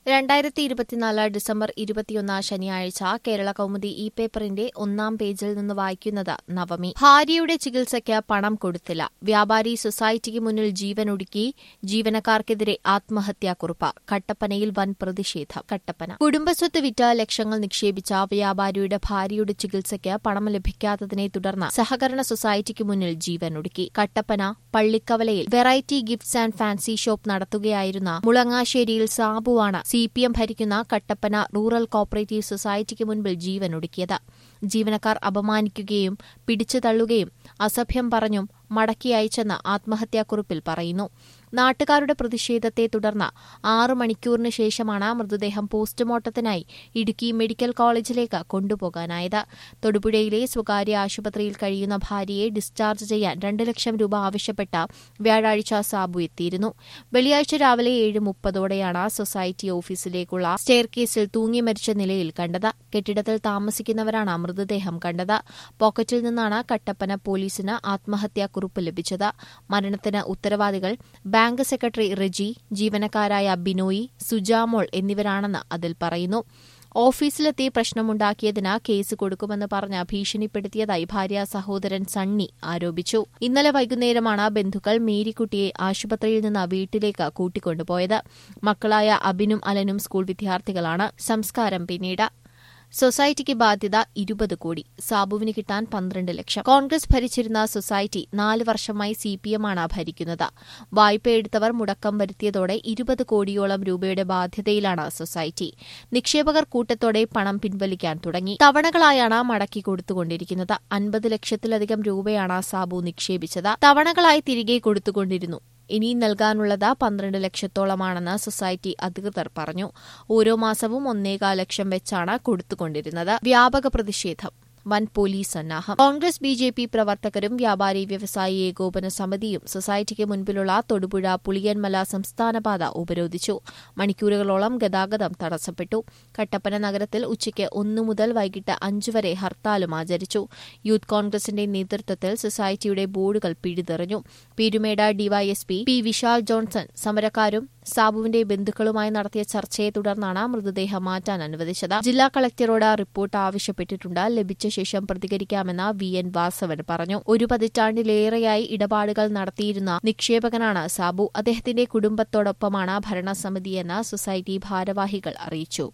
രണ്ടായിരത്തി ഇരുപത്തിനാല് ഡിസംബർ ഇരുപത്തിയൊന്ന് ശനിയാഴ്ച കേരള കൗമുദി ഇ പേപ്പറിന്റെ ഒന്നാം പേജിൽ നിന്ന് വായിക്കുന്നത് നവമി ഭാര്യയുടെ ചികിത്സയ്ക്ക് പണം കൊടുത്തില്ല വ്യാപാരി സൊസൈറ്റിക്ക് മുന്നിൽ ജീവനൊടുക്കി ജീവനക്കാർക്കെതിരെ ആത്മഹത്യാക്കുറിപ്പ് കട്ടപ്പനയിൽ വൻ പ്രതിഷേധം കട്ടപ്പന കുടുംബസ്വത്ത് വിറ്റ് ലക്ഷങ്ങൾ നിക്ഷേപിച്ച വ്യാപാരിയുടെ ഭാര്യയുടെ ചികിത്സയ്ക്ക് പണം ലഭിക്കാത്തതിനെ തുടർന്ന് സഹകരണ സൊസൈറ്റിക്ക് മുന്നിൽ ജീവനൊടുക്കി കട്ടപ്പന പള്ളിക്കവലയിൽ variety gifts and fancy shop നടത്തുകയായിരുന്ന മുളങ്ങാശ്ശേരിയിൽ സാബുവാണ് സി പി എം ഭരിക്കുന്ന കട്ടപ്പന റൂറൽ കോപ്പറേറ്റീവ് സൊസൈറ്റിക്ക് മുൻപിൽ ജീവനൊടുക്കിയത് ജീവനക്കാർ അപമാനിക്കുകയും പിടിച്ചു തള്ളുകയും അസഭ്യം പറഞ്ഞും മടക്കി അയച്ചെന്ന് ആത്മഹത്യാക്കുറിപ്പിൽ പറയുന്നു നാട്ടുകാരുടെ പ്രതിഷേധത്തെ തുടർന്ന് ആറു മണിക്കൂറിന് ശേഷമാണ് മൃതദേഹം പോസ്റ്റ്മോർട്ടത്തിനായി ഇടുക്കി മെഡിക്കൽ കോളേജിലേക്ക് കൊണ്ടുപോകാനായത് തൊടുപുഴയിലെ സ്വകാര്യ ആശുപത്രിയിൽ കഴിയുന്ന ഭാര്യയെ ഡിസ്ചാർജ് ചെയ്യാൻ രണ്ട് ലക്ഷം രൂപ ആവശ്യപ്പെട്ട വ്യാഴാഴ്ച സാബു എത്തിയിരുന്നു വെള്ളിയാഴ്ച രാവിലെ ഏഴ് മുപ്പതോടെയാണ് സൊസൈറ്റി ഓഫീസിലേക്കുള്ള സ്റ്റെയർ കേസിൽ തൂങ്ങി മരിച്ച നിലയിൽ കണ്ടത് കെട്ടിടത്തിൽ താമസിക്കുന്നവരാണ് മൃതദേഹം കണ്ടത് പോക്കറ്റിൽ നിന്നാണ് കട്ടപ്പന പോലീസിന് ആത്മഹത്യാക്കുറിപ്പ് ലഭിച്ചത് മരണത്തിന് ഉത്തരവാദികൾ ബാങ്ക് സെക്രട്ടറി റെജി ജീവനക്കാരായ ബിനോയി സുജാമോൾ എന്നിവരാണെന്ന് അതിൽ പറയുന്നു ഓഫീസിലെത്തി പ്രശ്നമുണ്ടാക്കിയതിന് കേസ് കൊടുക്കുമെന്ന് പറഞ്ഞ് ഭീഷണിപ്പെടുത്തിയതായി ഭാര്യ സഹോദരൻ സണ്ണി ആരോപിച്ചു ഇന്നലെ വൈകുന്നേരമാണ് ബന്ധുക്കൾ മേരിക്കുട്ടിയെ ആശുപത്രിയിൽ നിന്ന് വീട്ടിലേക്ക് കൂട്ടിക്കൊണ്ടുപോയത് മക്കളായ അബിനും അലനും സ്കൂൾ വിദ്യാർത്ഥികളാണ് സംസ്കാരം പിന്നീട് സൊസൈറ്റിക്ക് ബാധ്യത ഇരുപത് കോടി സാബുവിന് കിട്ടാൻ പന്ത്രണ്ട് ലക്ഷം കോൺഗ്രസ് ഭരിച്ചിരുന്ന സൊസൈറ്റി നാല് വർഷമായി സി പി എമ്മാണ് ഭരിക്കുന്നത് വായ്പയെടുത്തവർ മുടക്കം വരുത്തിയതോടെ ഇരുപത് കോടിയോളം രൂപയുടെ ബാധ്യതയിലാണ് സൊസൈറ്റി നിക്ഷേപകർ കൂട്ടത്തോടെ പണം പിൻവലിക്കാൻ തുടങ്ങി തവണകളായാണ് മടക്കി കൊടുത്തുകൊണ്ടിരിക്കുന്നത് അൻപത് ലക്ഷത്തിലധികം രൂപയാണ് സാബു നിക്ഷേപിച്ചത് തവണകളായി തിരികെ കൊടുത്തുകൊണ്ടിരുന്നു ഇനിയും നൽകാനുള്ളത് പന്ത്രണ്ട് ലക്ഷത്തോളമാണെന്ന് സൊസൈറ്റി അധികൃതർ പറഞ്ഞു ഓരോ മാസവും ഒന്നേകാൽ ലക്ഷം വെച്ചാണ് കൊടുത്തുകൊണ്ടിരുന്നത് വ്യാപക പ്രതിഷേധം വൻ പോലീസ് സന്നാഹം കോൺഗ്രസ് ബി ജെ പി പ്രവർത്തകരും വ്യാപാരി വ്യവസായി ഏകോപന സമിതിയും സൊസൈറ്റിക്ക് മുൻപിലുള്ള തൊടുപുഴ പുളിയൻമല സംസ്ഥാനപാത ഉപരോധിച്ചു മണിക്കൂറുകളോളം ഗതാഗതം തടസ്സപ്പെട്ടു കട്ടപ്പന നഗരത്തിൽ ഉച്ചയ്ക്ക് ഒന്നു മുതൽ വൈകിട്ട് അഞ്ചു വരെ ഹർത്താലും ആചരിച്ചു യൂത്ത് കോൺഗ്രസിന്റെ നേതൃത്വത്തിൽ സൊസൈറ്റിയുടെ ബോർഡുകൾ പിഴുതെറിഞ്ഞു Peermade D Y S P P Vishal Johnson സമരക്കാരും സാബുവിന്റെ ബന്ധുക്കളുമായി നടത്തിയ ചർച്ചയെ തുടർന്നാണ് മൃതദേഹം മാറ്റാൻ അനുവദിച്ചത് ജില്ലാ കളക്ടറോട് റിപ്പോർട്ട് ആവശ്യപ്പെട്ടിട്ടുണ്ട് ലഭിച്ച ശേഷം പ്രതികരിക്കാമെന്ന് വി എൻ വാസവൻ പറഞ്ഞു ഒരു പതിറ്റാണ്ടിലേറെയായി ഇടപാടുകൾ നടത്തിയിരുന്ന നിക്ഷേപകനാണ് സാബു അദ്ദേഹത്തിന്റെ കുടുംബത്തോടൊപ്പമാണ് ഭരണസമിതിയെന്ന് സൊസൈറ്റി ഭാരവാഹികൾ അറിയിച്ചു